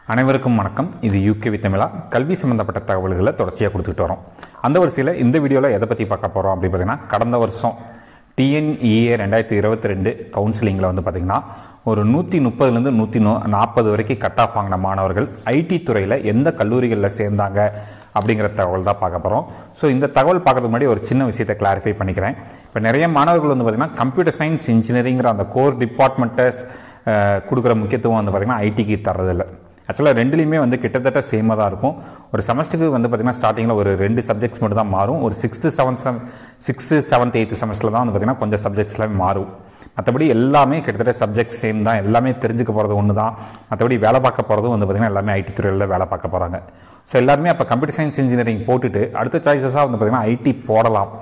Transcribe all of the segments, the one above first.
அனைவருக்கும் வணக்கம் இது யூகே வித்தமிழா கல்வி சம்மந்தப்பட்ட தகவல்களை தொடர்ச்சியாக கொடுத்துட்டு வரோம் அந்த வரிசையில் இந்த வீடியோவில் எதை பற்றி பார்க்க போகிறோம் அப்படின்னு பார்த்தீங்கன்னா கடந்த வருஷம் டிஎன்இஏ ரெண்டாயிரத்தி இருபத்தி ரெண்டு கவுன்சிலிங்கில் வந்து பார்த்திங்கன்னா ஒரு நூற்றி முப்பதுலேருந்து நூற்றி நூ நாற்பது வரைக்கும் கட் ஆஃப் வாங்கின மாணவர்கள் ஐடி துறையில் எந்த கல்லூரிகளில் சேர்ந்தாங்க அப்படிங்கிற தகவல் தான் பார்க்க போகிறோம் ஸோ இந்த தகவல் பார்க்கறதுக்கு முன்னாடி ஒரு சின்ன விஷயத்தை கிளாரிஃபை பண்ணிக்கிறேன் இப்போ நிறைய மாணவர்கள் வந்து பார்த்திங்கன்னா கம்ப்யூட்டர் சயின்ஸ் இன்ஜினியரிங்கிற அந்த கோர் டிபார்ட்மெண்ட்டை கொடுக்குற முக்கியத்துவம் வந்து பார்த்திங்கன்னா ஐடிக்கு தரதில்லை ஆக்சுவலாக ரெண்டுலேயுமே வந்து கிட்டத்தட்ட சேமாக தான் இருக்கும் ஒரு செமஸ்டருக்கு வந்து பார்த்திங்கன்னா ஸ்டார்டிங்கில் ஒரு ரெண்டு சப்ஜெக்ட்ஸ் மட்டும் தான் மாறும் ஒரு sixth seventh sem sixth seventh eighth செமஸ்டரில் தான் வந்து பார்த்திங்கன்னா கொஞ்சம் சப்ஜெக்ட்ஸ்லாம் மாறும் மற்றபடி எல்லாமே கிட்டத்தட்ட சப்ஜெக்ட் சேம் தான் எல்லாமே தெரிஞ்சுக்க போகிறது ஒன்று தான் மற்றபடி வேலை பார்க்க போகிறதும் வந்து பார்த்திங்கன்னா எல்லாமே ஐடி துறையில் வேலை பார்க்க போகிறாங்க ஸோ எல்லாருமே அப்போ கம்ப்யூட்டர் சயின்ஸ் இன்ஜினியரிங் போட்டுட்டு அடுத்த சாய்ஸஸாக வந்து பார்த்திங்கன்னா ஐடி போடலாம்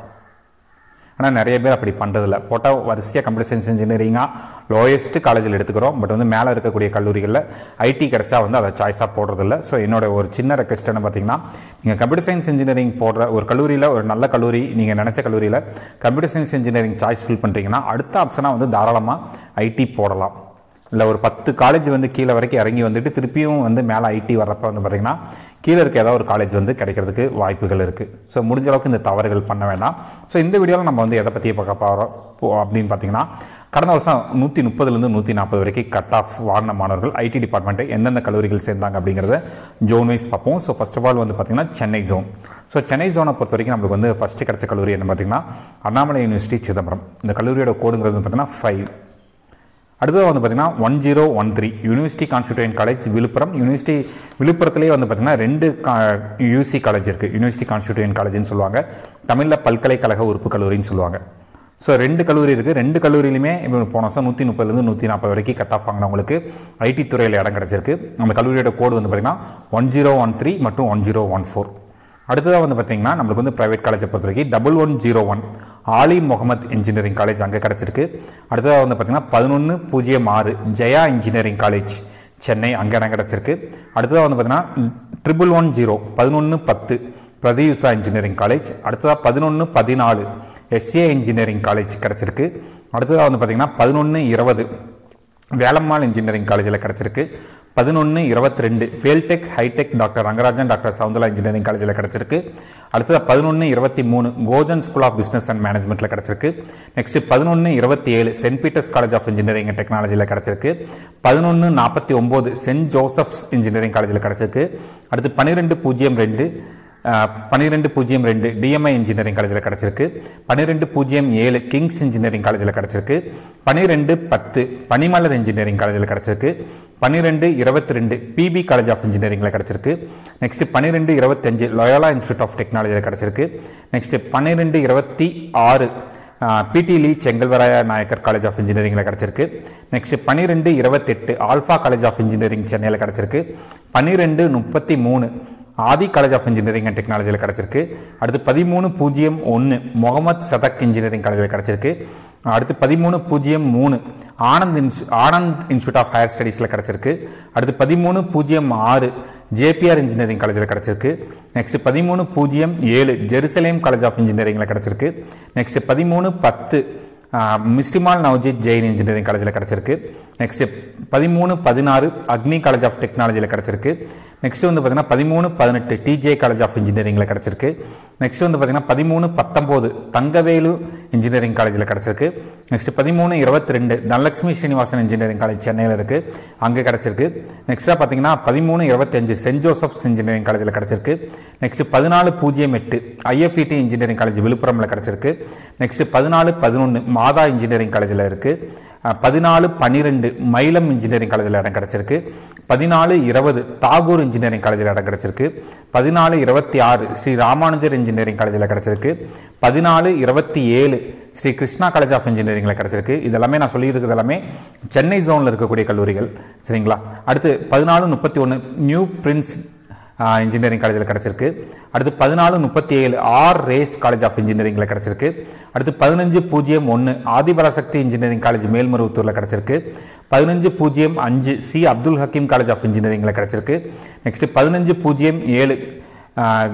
ஆனால் நிறைய பேர் அப்படி பண்ணுறதில்ல போட்டால் வரிசையாக கம்ப்யூட்டர் சயின்ஸ் இன்ஜினியரிங்காக லோயஸ்ட் காலேஜில் எடுத்துக்கிறோம் பட் வந்து மேலே இருக்கக்கூடிய கல்லூரிகளில் ஐடி கிடச்சா வந்து அதை சாய்ஸாக போடுறதில்ல ஸோ என்னோட ஒரு சின்ன ரெக்வஸ்ட் என்ன பார்த்தீங்கன்னா நீங்கள் கம்ப்யூட்டர் சயின்ஸ் இன்ஜினியரிங் போடுற ஒரு கல்லூரியில் ஒரு நல்ல கல்லூரி நீங்கள் நினச்ச கல்லூரியில் computer science engineering choice fill பண்ணுறீங்கன்னா அடுத்த ஆப்ஷனாக வந்து தாராளமாக ஐடி போடலாம் இல்லை ஒரு பத்து காலேஜ் வந்து கீழே வரைக்கும் இறங்கி வந்துட்டு திருப்பியும் வந்து மேலே ஐடி வர்றப்ப வந்து பார்த்திங்கன்னா கீழே இருக்க ஏதாவது ஒரு காலேஜ் வந்து கிடைக்கிறதுக்கு வாய்ப்புகள் இருக்குது ஸோ முடிஞ்ச அளவுக்கு இந்த தவறுகள் பண்ண வேண்டாம் ஸோ இந்த வீடியோவில் நம்ம வந்து எதை பற்றி பார்க்க போகிறோம் அப்படின்னு பார்த்தீங்கன்னா கடந்த வருஷம் நூற்றி முப்பதுலேருந்து நூற்றி நாற்பது வரைக்கும் கட் ஆஃப் வாங்கின மாணவர்கள் ஐடி டிபார்ட்மெண்ட்டு எந்தெந்த கல்லூரிகள் சேர்ந்தாங்க அப்படிங்கிறத ஜோன் வைஸ் பார்ப்போம் ஸோ ஃபர்ஸ்ட் ஆஃப் ஆல் வந்து பார்த்திங்கன்னா சென்னை ஜோன் ஸோ சென்னை ஜோனை பொறுத்த வரைக்கும் நம்மளுக்கு வந்து ஃபஸ்ட்டு கிடைச்ச கல்லூரி என்ன பார்த்திங்கன்னா அண்ணாமலை யூனிவர்சிட்டி சிதம்பரம் இந்த கல்லூரியோட கோடுங்கிறது வந்து பார்த்திங்கன்னா ஃபைவ் அடுத்தது வந்து பார்த்திங்கன்னா one zero one three university constituent college Villupuram university விழுப்புரத்துலேயே வந்து பார்த்திங்கன்னா ரெண்டு கா யூசி காலேஜ் இருக்குது யூனிவர்சிட்டி கான்ஸ்டியூட்டியன் காலேஜ்னு சொல்லுவாங்க தமிழில் பல்கலைக்கழக உறுப்பு கல்லூரின்னு சொல்லுவாங்க ஸோ ரெண்டு கல்லூரி இருக்குது ரெண்டு கல்லூரியிலுமே இப்போ போன வருஷம் நூற்றி முப்பதுலேருந்து நூற்றி நாற்பது வரைக்கும் கட் ஆஃப் வாங்கினவங்களுக்கு ஐடி துறையில் இடம் கிடச்சிருக்கு அந்த கல்லூரியோட கோடு வந்து பார்த்திங்கன்னா ஒன் ஜீரோ ஒன் த்ரீ மற்றும் ஒன் ஜீரோ ஒன் ஃபோர் அடுத்ததாக வந்து பார்த்தீங்கன்னா நம்மளுக்கு வந்து ப்ரைவேட் காலேஜை பொறுத்த வரைக்கும் டபுள் ஒன் ஜீரோ ஒன் ஆலி முகமது இன்ஜினியரிங் காலேஜ் அங்கே கிடச்சிருக்கு அடுத்ததாக வந்து பார்த்தீங்கன்னா பதினொன்று பூஜ்ஜியம் ஆறு ஜெயா இன்ஜினியரிங் காலேஜ் சென்னை அங்கே இடம் கிடச்சிருக்கு அடுத்ததாக வந்து பார்த்தீங்கன்னா ட்ரிபிள் ஒன் ஜீரோ பதினொன்று பத்து பிரதியுஷா இன்ஜினியரிங் காலேஜ் அடுத்ததாக பதினொன்று பதினாலு எஸ்ஏ இன்ஜினியரிங் காலேஜ் கிடச்சிருக்கு அடுத்ததாக வந்து பார்த்திங்கன்னா பதினொன்று இருபது வேலம்மாள் இன்ஜினியரிங் காலேஜில் கிடச்சிருக்கு பதினொன்று இருபத்தி ரெண்டு Veltech Hightech doctor Rangarajan doctor Sakunthala engineering காலேஜில் கிடச்சிருக்கு அடுத்தது பதினொன்று இருபத்தி மூணு கோஜன் ஸ்கூல் ஆஃப் பிஸ்னஸ் அண்ட் மேனேஜ்மெண்ட்டில் கிடச்சிருக்கு நெக்ஸ்ட் பதினொன்று இருபத்தி ஏழு saint Peter's college of engineering and டெக்னாலஜியில் கிடச்சிருக்கு பதினொன்று நாற்பத்தி ஒம்பது சென்ட் ஜோசப்ஸ் இன்ஜினியரிங் காலேஜில் கிடச்சிருக்கு அடுத்து பன்னிரெண்டு பூஜ்ஜியம் ரெண்டு பன்னிரெண்டு பூஜ்ஜியம் ரெண்டு டிஎம்ஐ இன்ஜினியரிங் காலேஜில் கிடச்சிருக்கு பன்னிரெண்டு பூஜ்ஜியம் ஏழு கிங்ஸ் இன்ஜினியரிங் காலேஜில் கிடச்சிருக்கு பன்னிரெண்டு பத்து பனிமலர் இன்ஜினியரிங் காலேஜில் கிடச்சிருக்கு பன்னிரெண்டு இருபத்தி ரெண்டு பிபி காலேஜ் ஆஃப் இன்ஜினியரிங்கில் கிடச்சிருக்கு நெக்ஸ்ட் பன்னிரெண்டு இருபத்தஞ்சு லொயோலா இன்ஸ்டியூட் ஆஃப் டெக்னாலஜியில் கிடச்சிருக்கு நெக்ஸ்ட் பன்னிரெண்டு இருபத்தி ஆறு PT Lee Chengalvaraya Naicker college of இன்ஜினியரிங்கில் கிடச்சிருக்கு நெக்ஸ்ட் பன்னிரெண்டு இருபத்தெட்டு ஆல்ஃபா காலேஜ் ஆஃப் இன்ஜினியரிங் சென்னையில் கிடச்சிருக்கு பன்னிரெண்டு முப்பத்தி மூணு Adhi college of engineering and டெக்னாலஜியில் கிடச்சிருக்கு அடுத்து பதிமூணு பூஜ்ஜியம் ஒன்று முகமது சதக் இன்ஜினியரிங் காலேஜில் கிடச்சிருக்கு அடுத்து பதிமூணு பூஜ்ஜியம் மூணு Anand insti Anand institute of higher ஸ்டடீஸில் கிடச்சிருக்கு அடுத்து பதிமூணு பூஜ்ஜியம் ஆறு ஜேபிஆர் இன்ஜினியரிங் காலேஜில் கிடச்சிருக்கு நெக்ஸ்ட் பதிமூணு பூஜ்ஜியம் ஏழு ஜெருசலேம் காலேஜ் ஆஃப் இன்ஜினியரிங்கில் கிடச்சிருக்கு நெக்ஸ்ட் பதிமூணு பத்து மிஸ்டிமால் நவ்ஜித் ஜெயின் இன்ஜினியரிங் காலேஜில் கிடச்சிருக்கு நெக்ஸ்ட் பதிமூணு பதினாறு அக்னி காலேஜ் ஆஃப் டெக்னாலஜியில் கிடச்சிருக்கு நெக்ஸ்ட் வந்து பார்த்தீங்கன்னா பதிமூணு பதினெட்டு டிஜே காலேஜ் ஆஃப் இன்ஜினியரிங்கில் கிடச்சிருக்கு நெக்ஸ்ட் வந்து பார்த்தீங்கன்னா பதிமூணு பத்தொம்போது தங்கவேலு இன்ஜினியரிங் காலேஜில் கிடச்சிருக்கு நெக்ஸ்ட் பதிமூணு இருபத்தி ரெண்டு தனலட்சுமி ஸ்ரீனிவாசன் இன்ஜினியரிங் காலேஜ் சென்னையில் இருக்குது அங்கே கிடச்சிருக்கு நெக்ஸ்ட்டாக பார்த்தீங்கன்னா பதிமூணு இருபத்தஞ்சு சென்ட் ஜோசப்ஸ் இன்ஜினியரிங் காலேஜில் கிடச்சிருக்கு நெக்ஸ்ட் பதினாலு பூஜ்ஜியம் எட்டு ஐஎஃப்இடி இன்ஜினியரிங் காலேஜ் விழுப்புரமில் கிடச்சிருக்கு நெக்ஸ்ட் பதினாலு பதினொன்று மாதா இன்ஜினியரிங் காலேஜில் இருக்குது பதினாலு பன்னிரெண்டு மயிலம் இன்ஜினியரிங் காலேஜில் இடம் கிடச்சிருக்கு பதினாலு இருபது தாகூர் இன்ஜினியரிங் காலேஜில் இடம் கிடச்சிருக்கு பதினாலு இருபத்தி ஆறு ஸ்ரீ ராமானுஜர் இன்ஜினியரிங் காலேஜில் கிடச்சிருக்கு பதினாலு இருபத்தி ஏழு ஸ்ரீ கிருஷ்ணா காலேஜ் ஆஃப் இன்ஜினியரிங்கில் கிடச்சிருக்கு இதெல்லாமே நான் சொல்லியிருக்கிறது எல்லாமே சென்னை ஜோனில் இருக்கக்கூடிய கல்லூரிகள் சரிங்களா அடுத்து பதினாலு முப்பத்தி ஒன்று நியூ பிரின்ஸ் இன்ஜினியரிங் காலேஜில் கிடச்சிருக்கு அடுத்து பதினாலு முப்பத்தி ஏழு ஆர் ரேஸ் காலேஜ் ஆஃப் இன்ஜினியரிங்கில் கிடச்சிருக்கு அடுத்து பதினஞ்சு பூஜ்ஜியம் ஒன்று ஆதிபராசக்தி இன்ஜினியரிங் காலேஜ் மேல்மருவத்தூரில் கிடச்சிருக்கு பதினஞ்சு பூஜ்ஜியம் அஞ்சு C Abdul Hakeem college of இன்ஜினியரிங்கில் கிடச்சிருக்கு நெக்ஸ்ட் பதினஞ்சு பூஜ்ஜியம் ஏழு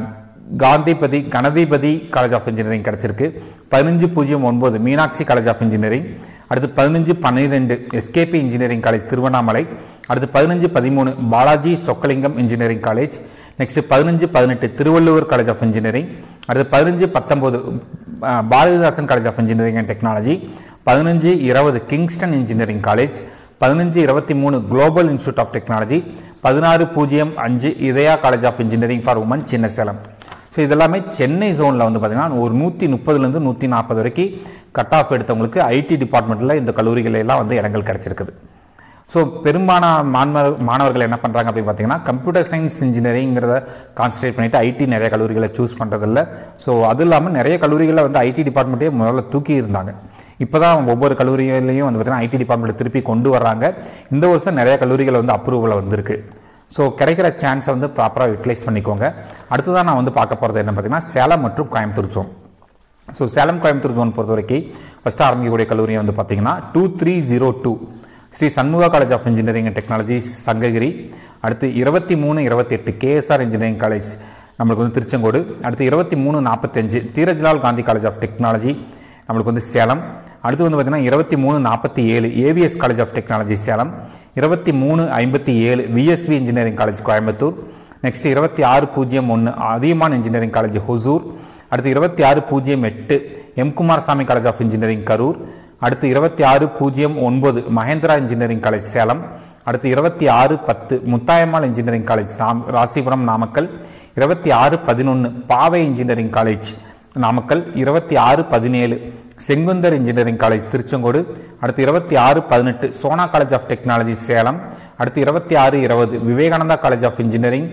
Ganthipathi Ganadipathy college of engineering கிடச்சிருக்கு பதினஞ்சு பூஜ்ஜியம் ஒன்பது மீனாட்சி காலேஜ் ஆஃப் இன்ஜினியரிங் அடுத்து பதினஞ்சு பன்னிரெண்டு எஸ்கேபி இன்ஜினியரிங் காலேஜ் திருவண்ணாமலை அடுத்து பதினஞ்சு பதிமூணு Balaji Chockalingam engineering college next பதினஞ்சு பதினெட்டு திருவள்ளுவர் காலேஜ் ஆஃப் இன்ஜினியரிங் அடுத்து பதினஞ்சு பத்தொம்போது Bharathidasan college of engineering and technology பதினஞ்சு இருபது கிங்ஸ்டன் இன்ஜினியரிங் காலேஜ் பதினஞ்சு இருபத்தி மூணு குளோபல் இன்ஸ்டியூட் ஆஃப் டெக்னாலஜி பதினாறு பூஜ்ஜியம் அஞ்சு Idhaya college of engineering for women Chinna Salem so இதெல்லாமே சென்னை ஜோனில் வந்து பார்த்திங்கன்னா ஒரு நூற்றி முப்பதுலேருந்து நூற்றி நாற்பது வரைக்கும் கட் ஆஃப் எடுத்தவங்களுக்கு ஐடி டிபார்ட்மெண்ட்டில் இந்த கல்லூரிகள் எல்லாம் வந்து இடங்கள் கிடச்சிருக்குது ஸோ பெரும்பாலான மாணவர் மாணவர்கள் என்ன பண்ணுறாங்க அப்படின்னு பார்த்தீங்கன்னா கம்ப்யூட்டர் சயின்ஸ் இன்ஜினியரிங்கிறத கான்சன்ட்ரேட் பண்ணிவிட்டு ஐடி நிறைய கல்லூரிகளை சூஸ் பண்ணுறதில்ல ஸோ அது இல்லாமல் நிறைய கல்லூரிகளில் வந்து ஐடி டிபார்ட்மெண்ட்டே முதல்ல தூக்கி இருந்தாங்க இப்போ தான் ஒவ்வொரு கல்லூரிகளையும் வந்து பார்த்திங்கன்னா ஐடி டிபார்ட்மெண்ட் திருப்பி கொண்டு வர்றாங்க இந்த வருஷம் நிறைய கல்லூரிகள் வந்து அப்ரூவல் வந்திருக்கு ஸோ கிடைக்கிற சான்ஸை வந்து ப்ராப்பராக யூட்டிலைஸ் பண்ணிக்கோங்க அடுத்ததான் நான் வந்து பார்க்க போகிறது என்ன பார்த்தீங்கன்னா சேலம் மற்றும் Coimbatore zone so Salem Coimbatore zone பொறுத்த வரைக்கும் ஃபஸ்ட்டு ஆரம்பிக்கக்கூடிய கல்லூரி வந்து பார்த்தீங்கன்னா two three zero two Sri Shanmugha college of engineering and technology Sankagiri அடுத்து இருபத்தி மூணு இருபத்தெட்டு கேஎஸ்ஆர் இன்ஜினியரிங் காலேஜ் நம்மளுக்கு வந்து திருச்செங்கோடு அடுத்து இருபத்தி மூணு நாற்பத்தஞ்சு Dhirajlal Gandhi college of technology நம்மளுக்கு வந்து சேலம் அடுத்து வந்து பார்த்திங்கன்னா இருபத்தி மூணு நாற்பத்தி ஏழு AVS college of technology Salem இருபத்தி மூணு ஐம்பத்தி ஏழு VSB engineering college Coimbatore next இருபத்தி ஆறு பூஜ்ஜியம் ஒன்று அதியமான் இன்ஜினியரிங் காலேஜ் ஹொசூர் அடுத்து இருபத்தி ஆறு பூஜ்ஜியம் எட்டு M Kumarasamy college of engineering Karur அடுத்து இருபத்தி ஆறு பூஜ்ஜியம் ஒன்பது மகேந்திரா இன்ஜினியரிங் காலேஜ் சேலம் அடுத்து இருபத்தி ஆறு பத்து முத்தாயம்மாள் இன்ஜினியரிங் காலேஜ் நாம் ராசிபுரம் நாமக்கல் இருபத்தி ஆறு பதினொன்று பாவை இன்ஜினியரிங் காலேஜ் நாமக்கல் இருபத்தி ஆறு பதினேழு செங்குந்தர் இன்ஜினியரிங் காலேஜ் திருச்செங்கோடு அடுத்து இருபத்தி ஆறு பதினெட்டு Sona college of technology Salem அடுத்து இருபத்தி ஆறு இருபது Vivekanandha college of engineering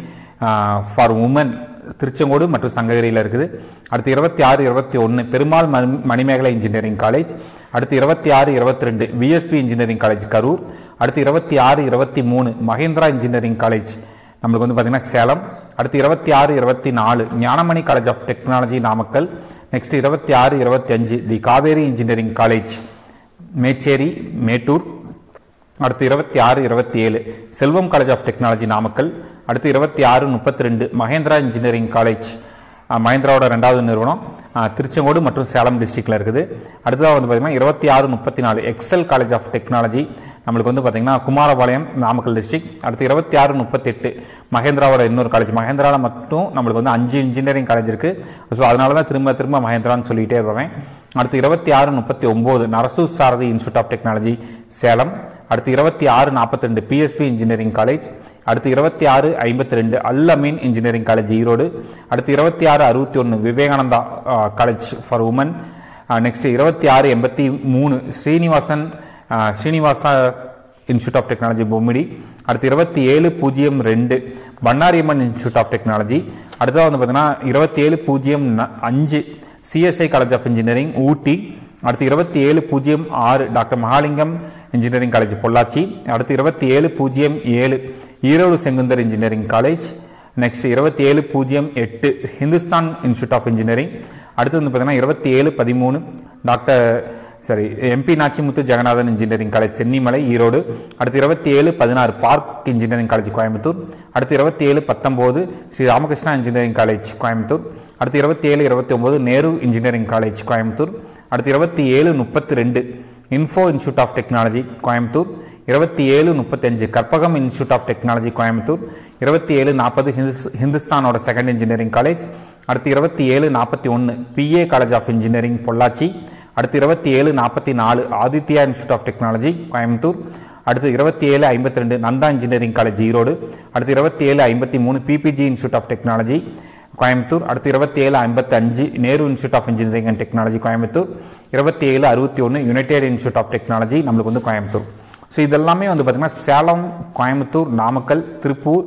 for women Tiruchengode மற்றும் சங்ககிரியில் இருக்குது அடுத்து இருபத்தி ஆறு இருபத்தி ஒன்று பெருமாள் மணி மணிமேகலை இன்ஜினியரிங் காலேஜ் அடுத்து இருபத்தி ஆறு இருபத்தி ரெண்டு விஎஸ்பி இன்ஜினியரிங் காலேஜ் கரூர் அடுத்து இருபத்தி ஆறு இருபத்தி மூணு மகேந்திரா இன்ஜினியரிங் காலேஜ் நம்மளுக்கு வந்து பார்த்திங்கன்னா சேலம் அடுத்து இருபத்தி ஆறு இருபத்தி நாலு Gnanamani college of technology Namakkal next இருபத்தி ஆறு இருபத்தி அஞ்சு the Kaveri engineering college Mecheri Mettur அடுத்து இருபத்தி ஆறு இருபத்தி ஏழு Selvam college of technology Namakkal அடுத்து இருபத்தி ஆறு முப்பத்தி ரெண்டு மகேந்திரா இன்ஜினியரிங் காலேஜ் மஹேந்திராவோட ரெண்டாவது நிறுவனம் திருச்செங்கோடு மற்றும் சேலம் டிஸ்ட்ரிக்டில் இருக்குது அடுத்ததாக வந்து பார்த்திங்கன்னா இருபத்தி ஆறு முப்பத்தி நாலு எக்ஸல் காலேஜ் ஆஃப் டெக்னாலஜி நம்மளுக்கு வந்து பார்த்திங்கன்னா குமாரபாளையம் நாமக்கல் டிஸ்ட்ரிக்ட் அடுத்து இருபத்தி ஆறு முப்பத்தெட்டு மகேந்திராவோட இன்னொரு காலேஜ் மகேந்திராவில் மட்டும் நம்மளுக்கு வந்து அஞ்சு இன்ஜினியரிங் காலேஜ் இருக்குது ஸோ அதனால தான் திரும்ப திரும்ப மகேந்திரான்னு சொல்லிகிட்டே வரேன் அடுத்து இருபத்தி ஆறு முப்பத்தி ஒம்பது Narasur Sarathy institute of technology Salem அடுத்து இருபத்தி ஆறு நாற்பத்தி ரெண்டு பிஎஸ்பி இன்ஜினியரிங் காலேஜ் அடுத்து இருபத்தி ஆறு ஐம்பத்தி ரெண்டு அல் அமீன் இன்ஜினியரிங் காலேஜ் ஈரோடு அடுத்து இருபத்தி ஆறு அறுபத்தி ஒன்று Vivekanandha college for women next இருபத்தி ஆறு எண்பத்தி மூணு Srinivasan Srinivasa institute of technology Bommidi அடுத்து இருபத்தி ஏழு பூஜ்ஜியம் ரெண்டு பன்னாரியம்மன் இன்ஸ்டியூட் ஆஃப் டெக்னாலஜி அடுத்ததாக வந்து பார்த்தீங்கன்னா இருபத்தி ஏழு பூஜ்ஜியம் அஞ்சு CSI college of engineering Ooty அடுத்து இருபத்தி ஏழு பூஜ்ஜியம் ஆறு doctor Mahalingam engineering college Pollachi அடுத்து இருபத்தி ஏழு பூஜ்ஜியம் ஏழு Erode Sengunthar engineering college next இருபத்தி ஏழு பூஜ்ஜியம் எட்டு ஹிந்துஸ்தான் இன்ஸ்டியூட் ஆஃப் இன்ஜினியரிங் அடுத்து வந்து பார்த்தீங்கன்னா இருபத்தி ஏழு பதிமூணு டாக்டர் சரி MP Nachimuthu Jaganathan engineering college Chennimalai Erode அடுத்து இருபத்தி ஏழு பதினாறு பார்க் இன்ஜினியரிங் காலேஜ் கோயம்புத்தூர் அடுத்து இருபத்தி ஏழு பத்தொம்போது ஸ்ரீ ராமகிருஷ்ணா இன்ஜினியரிங் காலேஜ் கோயம்புத்தூர் அடுத்து இருபத்தி ஏழு இருபத்தி ஒம்பது நேரு இன்ஜினியரிங் காலேஜ் கோயம்புத்தூர் அடுத்து இருபத்தி ஏழு முப்பத்தி ரெண்டு Info institute of technology Coimbatore இருபத்தி ஏழு முப்பத்தஞ்சு Karpagam institute of technology Coimbatore இருபத்தி ஏழு நாற்பது ஹிந்துஸ் ஹிந்துஸ்தானோட செகண்ட் இன்ஜினியரிங் காலேஜ் அடுத்து இருபத்தி ஏழு நாற்பத்தி ஒன்று PA college of engineering Pollachi அடுத்து இருபத்தி ஏழு நாற்பத்தி நாலு Aditya institute of technology Coimbatore அடுத்து இருபத்தி ஏழு ஐம்பத்தி ரெண்டு நந்தா இன்ஜினியரிங் காலேஜ் ஈரோடு அடுத்து இருபத்தி ஏழு ஐம்பத்தி மூணு PPG institute of technology Coimbatore அடுத்து இருபத்தி ஏழு ஐம்பத்தஞ்சு Nehru institute of engineering and technology Coimbatore இருபத்தி ஏழு அறுபத்தி ஒன்று யுனைடெட் இன்ஸ்டியூட் ஆஃப் டெக்னாலஜி நம்மளுக்கு வந்து கோயம்புத்தூர் ஸோ இதெல்லாமே வந்து பார்த்திங்கன்னா சேலம் கோயம்புத்தூர் நாமக்கல் திருப்பூர்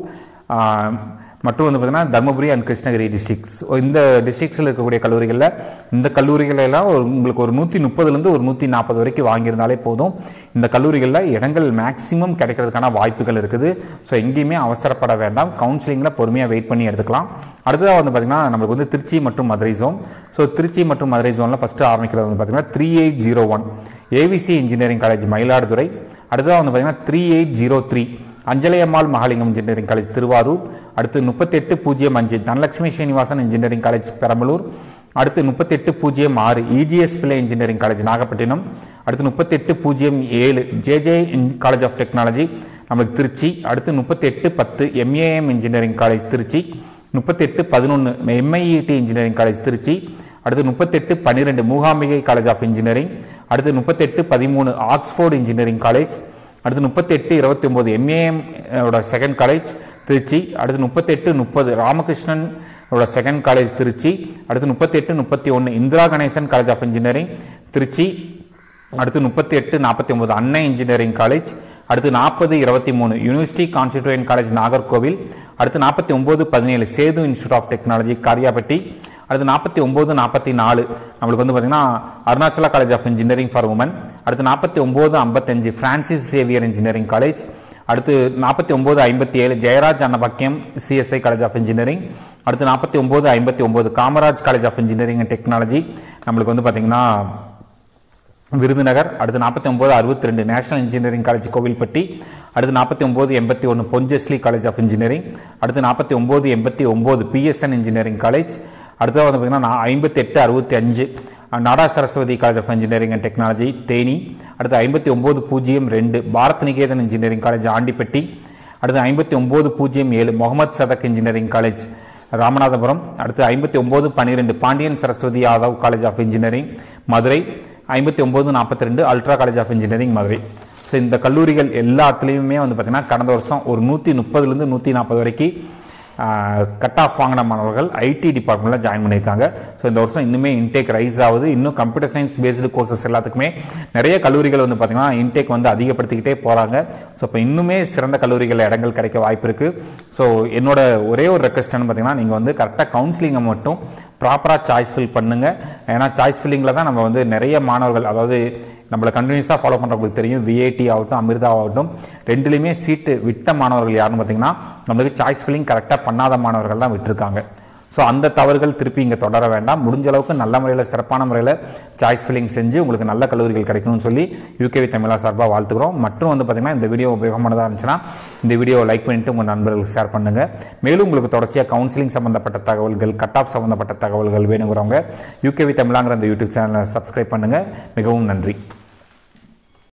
மற்றும் வந்து பார்த்திங்கன்னா தருமபுரி அண்ட் கிருஷ்ணகிரி டிஸ்ட்ரிக்ஸ் இந்த டிஸ்ட்ரிக்ஸில் இருக்கக்கூடிய கல்லூரிகளில் இந்த கல்லூரிகளெல்லாம் ஒரு உங்களுக்கு ஒரு நூற்றி முப்பதுலேருந்து ஒரு நூற்றி நாற்பது வரைக்கும் வாங்கியிருந்தாலே போதும் இந்த கல்லூரிகளில் இடங்கள் மேக்ஸிமம் கிடைக்கிறதுக்கான வாய்ப்புகள் இருக்குது ஸோ எங்கேயுமே அவசரப்பட வேண்டாம் கவுன்சிலிங்கில் பொறுமையாக வெயிட் பண்ணி எடுத்துக்கலாம் அடுத்ததாக வந்து பார்த்திங்கன்னா நம்மளுக்கு வந்து திருச்சி மற்றும் மதுரை ஜோன் ஸோ திருச்சி மற்றும் மதுரை ஜோனில் ஃபஸ்ட்டு ஆரம்பிக்கிறது வந்து பார்த்திங்கன்னா three eight zero one AVC engineering college Mayiladuthurai அடுத்ததாக வந்து பார்த்திங்கன்னா three eight zero three Anjali Ammal Mahalingam engineering college Thiruvarur அடுத்து முப்பத்தெட்டு பூஜ்ஜியம் அஞ்சு தனலட்சுமி ஸ்ரீனிவாசன் இன்ஜினியரிங் காலேஜ் பெரம்பலூர் அடுத்து முப்பத்தெட்டு பூஜ்ஜியம் ஆறு இஜிஎஸ் பிள்ளை இன்ஜினியரிங் காலேஜ் நாகப்பட்டினம் அடுத்து முப்பத்தெட்டு பூஜ்ஜியம் ஏழு ஜேஜே காலேஜ் ஆஃப் டெக்னாலஜி நம்மளுக்கு திருச்சி அடுத்து முப்பத்தெட்டு பத்து எம்ஏஎம் இன்ஜினியரிங் காலேஜ் திருச்சி முப்பத்தெட்டு பதினொன்று எம்ஐஇடி இன்ஜினியரிங் காலேஜ் திருச்சி அடுத்து முப்பத்தெட்டு பன்னிரெண்டு மூகாம்பிகை காலேஜ் ஆஃப் இன்ஜினியரிங் அடுத்து முப்பத்தெட்டு பதிமூணு ஆக்ஸ்போர்ட் இன்ஜினியரிங் காலேஜ் அடுத்து முப்பத்தெட்டு இருபத்தி ஒம்பது எம்ஏஎம் ஓட செகண்ட் காலேஜ் திருச்சி அடுத்து முப்பத்தெட்டு முப்பது ராமகிருஷ்ணன் ஓட செகண்ட் காலேஜ் திருச்சி அடுத்து முப்பத்தெட்டு முப்பத்தி ஒன்று Indra Ganesan college of engineering Trichy அடுத்து முப்பத்தி எட்டு நாற்பத்தி ஒன்பது அன்னை இன்ஜினியரிங் காலேஜ் அடுத்து நாற்பது இருபத்தி மூணு யூனிவர்சிட்டி கான்ஸ்டிடியூயன்ட் காலேஜ் நாகர்கோவில் அடுத்து நாற்பத்தி ஒம்பது பதினேழு Sethu institute of technology Kariapatti அடுத்து நாற்பத்தி ஒம்பது நாற்பத்தி நாலு நம்மளுக்கு வந்து பார்த்திங்கன்னா Arunachala college of engineering for women அடுத்து நாற்பத்தி ஒம்பது ஐம்பத்தஞ்சு ஃப்ரான்சிஸ் சேவியர் இன்ஜினியரிங் காலேஜ் அடுத்து நாற்பத்தி ஒம்பது ஐம்பத்தி ஏழு Jayaraj Annapackiam CSI college of engineering அடுத்து நாற்பத்தி ஒம்பது ஐம்பத்தி ஒம்பது Kamaraj college of engineering and technology நம்மளுக்கு வந்து பார்த்திங்கன்னா விருதுநகர் அடுத்து நாற்பத்தி ஒம்பது அறுபத்தி ரெண்டு நேஷனல் இன்ஜினியரிங் காலேஜ் கோவில்பட்டி அடுத்து நாற்பத்தி ஒம்பது எண்பத்தி ஒன்று பொன்ஜஸ்லி காலேஜ் ஆஃப் இன்ஜினியரிங் அடுத்து நாற்பத்தி ஒம்பது எண்பத்தி ஒம்பது பிஎஸ்என் இன்ஜினியரிங் காலேஜ் அடுத்தது வந்து பார்த்திங்கன்னா ஐம்பத்தி எட்டு அறுபத்தி அஞ்சு Nadar Saraswathi college of engineering and technology Theni அடுத்து ஐம்பத்தி ஒம்பது பூஜ்ஜியம் ரெண்டு பாரத் நிகேதன் இன்ஜினியரிங் காலேஜ் ஆண்டிப்பட்டி அடுத்து ஐம்பத்தி ஒம்பது பூஜ்ஜியம் ஏழு முகமது சதக் இன்ஜினியரிங் காலேஜ் ராமநாதபுரம் அடுத்து ஐம்பத்தி ஒம்பது பன்னிரெண்டு Pandian Saraswathi Yadav college of engineering Madurai ஐம்பத்தி ஒம்பது நாற்பத்தி ரெண்டு ultra college of engineering Madurai so இந்த கல்லூரிகள் எல்லாத்துலேயுமே வந்து பார்த்திங்கன்னா கடந்த வருஷம் ஒரு நூற்றி முப்பதுலேருந்து நூற்றி நாற்பது வரைக்கும் கட் ஆஃப் வாங்கின மாணவர்கள் ஐடி டிபார்ட்மெண்ட்டில் ஜாயின் பண்ணியிருக்காங்க ஸோ இந்த வருஷம் இன்னுமே இன்டேக் ரைஸ் ஆகுது இன்னும் கம்ப்யூட்டர் சயின்ஸ் பேஸ்டு கோர்சஸ் எல்லாத்துக்குமே நிறைய கல்லூரிகள் வந்து பார்த்திங்கன்னா இன்டேக் வந்து அதிகப்படுத்திக்கிட்டே போகிறாங்க ஸோ இப்போ இன்னுமே சிறந்த கல்லூரிகள் இடங்கள் கிடைக்க வாய்ப்பு இருக்குது ஸோ என்னோட ஒரே ஒரு ரெக்வஸ்ட்னு பார்த்தீங்கன்னா நீங்கள் வந்து கரெக்டாக கவுன்சிலிங்கை மட்டும் ப்ராப்பராக சாய்ஸ் ஃபில் பண்ணுங்கள் ஏன்னா சாய்ஸ் ஃபில்லிங்கில் தான் நம்ம வந்து நிறைய மாணவர்கள் அதாவது நம்மளை கண்டினியூஸாக ஃபாலோ பண்ணுறவங்களுக்கு தெரியும் விஐடி ஆகட்டும் அமிர்தா ஆகட்டும் ரெண்டுலேயுமே சீட்டு விட்ட மாணவர்கள் யாருன்னு பார்த்தீங்கன்னா நம்மளுக்கு சாய்ஸ் ஃபில்லிங் கரெக்டாக பண்ணாத மாணவர்கள் தான் விட்டுருக்காங்க ஸோ அந்த தவறுகள் திருப்பி இங்கே தொடர வேண்டாம் முடிஞ்ச அளவுக்கு நல்ல முறையில் சிறப்பான முறையில் சாய்ஸ் ஃபில்லிங் செஞ்சு உங்களுக்கு நல்ல கல்லூரிகள் கிடைக்கணும்னு சொல்லி யூகேவி தமிழா சார்பாக வாழ்த்துக்கிறோம் மற்றும் வந்து பார்த்திங்கன்னா இந்த வீடியோ உபயோகமானதாக இருந்துச்சுன்னா இந்த வீடியோவை லைக் பண்ணிவிட்டு உங்கள் நண்பர்களுக்கு ஷேர் பண்ணுங்கள் மேலும் உங்களுக்கு தொடர்ச்சியாக கவுன்சிலிங் சம்மந்தப்பட்ட தகவல்கள் கட் ஆஃப் சம்மந்தப்பட்ட தகவல்கள் வேணுங்கிறவங்க யூகேவி தமிழாங்கிற இந்த யூடியூப் சேனலை சப்ஸ்கிரைப் பண்ணுங்கள் மிகவும் நன்றி